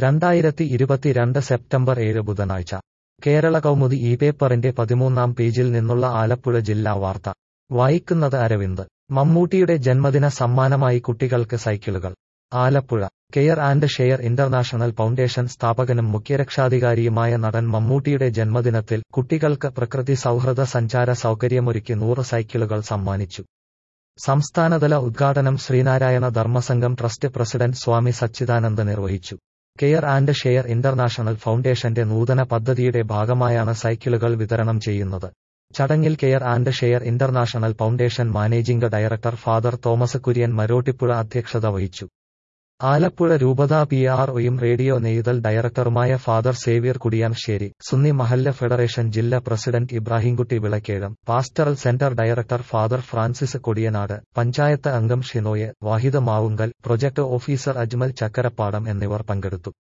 രണ്ടായിരത്തി ഇരുപത്തിരണ്ട് സെപ്റ്റംബർ ഏഴ് ബുധനാഴ്ച കേരള കൗമുദി ഈ പേപ്പറിന്റെ പതിമൂന്നാം പേജിൽ നിന്നുള്ള ആലപ്പുഴ ജില്ലാ വാർത്ത വായിക്കുന്നത് അരവിന്ദ് മമ്മൂട്ടിയുടെ ജന്മദിന സമ്മാനമായി കുട്ടികൾക്ക് സൈക്കിളുകൾ Alappuzha Care and Share International Foundation സ്ഥാപകനും മുഖ്യരക്ഷാധികാരിയുമായ നടൻ മമ്മൂട്ടിയുടെ ജന്മദിനത്തിൽ കുട്ടികൾക്ക് പ്രകൃതി സൗഹൃദ സഞ്ചാര സൗകര്യമൊരുക്കി നൂറ് സൈക്കിളുകൾ സമ്മാനിച്ചു സംസ്ഥാനതല ഉദ്ഘാടനം ശ്രീനാരായണ ധർമ്മസംഘം ട്രസ്റ്റ് പ്രസിഡന്റ് സ്വാമി സച്ചിദാനന്ദ നിർവഹിച്ചു കെയർ ആൻഡ് ഷെയർ ഇന്റർനാഷണൽ ഫൗണ്ടേഷന്റെ നൂതന പദ്ധതിയുടെ ഭാഗമായാണ് സൈക്കിളുകൾ വിതരണം ചെയ്യുന്നത് ചടങ്ങിൽ Care and Share International Foundation managing director father Thomas Kurian Marottippuzha അധ്യക്ഷത വഹിച്ചു ആലപ്പുഴ രൂപതാ പി ആർ ഒയും റേഡിയോ നെയ്തൽ ഡയറക്ടറുമായ ഫാദർ സേവ്യർ കുടിയാൻശ്ശേരി സുന്നി മഹല്ല ഫെഡറേഷൻ ജില്ലാ president Ibrahimkutty Vilakkezham pastoral centre director father Francis Kodiyanad panchayat അംഗം ഷിനോയ് വാഹിദ് മാവുങ്കൽ പ്രൊജക്ട് ഓഫീസർ അജ്മൽ ചക്കരപ്പാടം എന്നിവർ പങ്കെടുത്തു